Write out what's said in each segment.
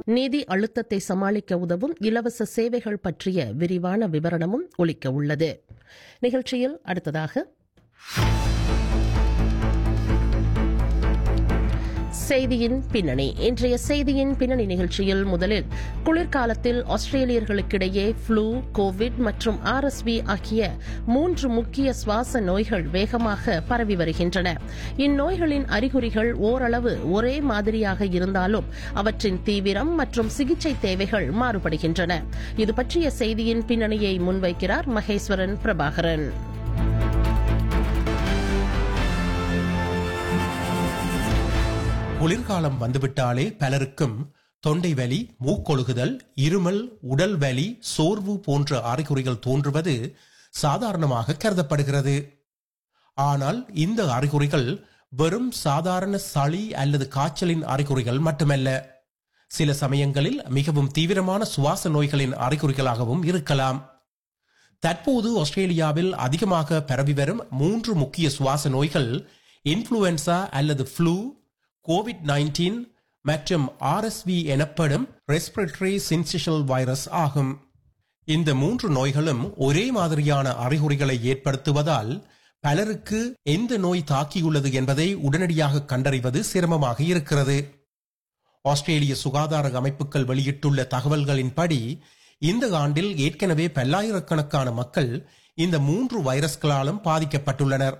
நிதி அழுத்தத்தை சமாளிக்க உதவும் இலவச சேவைகள் பற்றிய விரிவான விவரணமும் ஒலிக்க உள்ளது நிகழ்ச்சியில் அடுத்ததாக செய்தியின் பின்னணி இன்றைய செய்தியின் பின்னணி நிகழ்ச்சியில் முதலில் குளிர்காலத்தில் ஆஸ்திரேலியர்களுக்கிடையே ஃப்ளூ கோவிட் மற்றும் ஆர்எஸ்வி ஆகிய மூன்று முக்கிய சுவாச நோய்கள் வேகமாக பரவி வருகின்றன இந்நோய்களின் அறிகுறிகள் ஓரளவு ஒரே மாதிரியாக இருந்தாலும் அவற்றின் தீவிரம் மற்றும் சிகிச்சை தேவைகள் மாறுபடுகின்றன இது பற்றிய செய்தியின் பின்னணியை முன்வைக்கிறார் மகேஸ்வரன் பிரபாகரன் குளிர்காலம் வந்துவிட்டாலே பலருக்கும் தொண்டை வலி மூக்கொழுகுதல் இருமல் உடல் வலி சோர்வு போன்ற அறிகுறிகள் தோன்றுவது சாதாரணமாக கருதப்படுகிறது ஆனால் இந்த அறிகுறிகள் வெறும் சாதாரண சளி அல்லது காய்ச்சலின் அறிகுறிகள் மட்டுமல்ல சில சமயங்களில் மிகவும் தீவிரமான சுவாச நோய்களின் அறிகுறிகளாகவும் இருக்கலாம் தற்போது ஆஸ்திரேலியாவில் அதிகமாக பரவி வரும் மூன்று முக்கிய சுவாச நோய்கள் இன்ஃபுளுன்சா அல்லது ஃப்ளூ கோவிட் நைன்டீன் மற்றும் ஆர்எஸ்வி எனப்படும் ரெஸ்பிரேட்டரி சின்சிஷல் வைரஸ் ஆகும் இந்த மூன்று நோய்களும் ஒரே மாதிரியான அறிகுறிகளை ஏற்படுத்துவதால் பலருக்கு எந்த நோய் தாக்கியுள்ளது என்பதை உடனடியாக கண்டறிவது சிரமமாக இருக்கிறது ஆஸ்திரேலிய சுகாதார அமைப்புகள் வெளியிட்டுள்ள தகவல்களின்படி இந்த ஆண்டில் ஏற்கனவே பல்லாயிரக்கணக்கான மக்கள் இந்த மூன்று வைரஸ்களாலும் பாதிக்கப்பட்டுள்ளனர்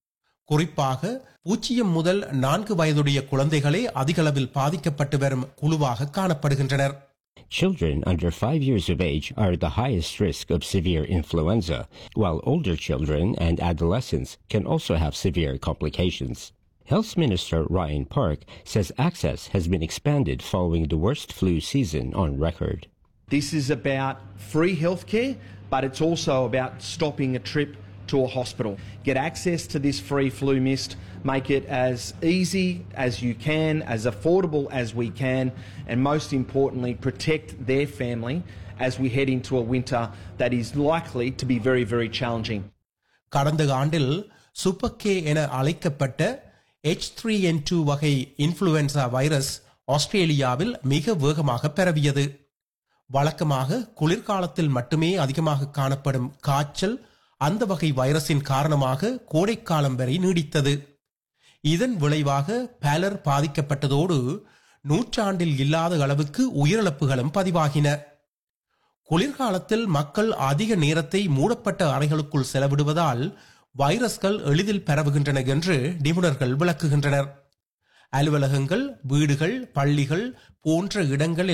குறிப்பாக பூஜ்ஜியம் முதல் நான்கு வயதுடைய குழந்தைகளே அதிகளவில் பாதிக்கப்பட்டு வரும் குழுவாக காணப்படுகின்றனர் Children under 5 years of age are at the highest risk of severe influenza, while older children and adolescents can also have severe complications. Health Minister Ryan Park says access has been expanded following the worst flu season on record. This is about free healthcare, but it's also about stopping a trip to a hospital. Get access to this free flu mist, make it as easy as you can, as affordable as we can, and most importantly, protect their family as we head into a winter that is likely to be very, very challenging. கடந்த ஆண்டில் சுப்பக்கே என அழைக்கப்பட்ட H three N two வகை influenza virus ஆஸ்திரேலியாவில் மிக வேகமாக பரவியது வழக்கமாக குளிர்காலத்தில் மட்டுமே அதிகமாக காணப்படும் காய்ச்சல் அந்த வகை வைரஸின் காரணமாக கோடைக்காலம் வரை நீடித்தது இதன் விளைவாக பலர் பாதிக்கப்பட்டதோடு நூற்றாண்டில் இல்லாத அளவுக்கு உயிரிழப்புகளும் பதிவாகின குளிர்காலத்தில் மக்கள் அதிக நேரத்தை மூடப்பட்ட அறைகளுக்குள் செலவிடுவதால் வைரஸ்கள் எளிதில் பரவுகின்றன என்று நிபுணர்கள் விளக்குகின்றனர் அலுவலகங்கள் வீடுகள் பள்ளிகள் போன்ற இடங்களில்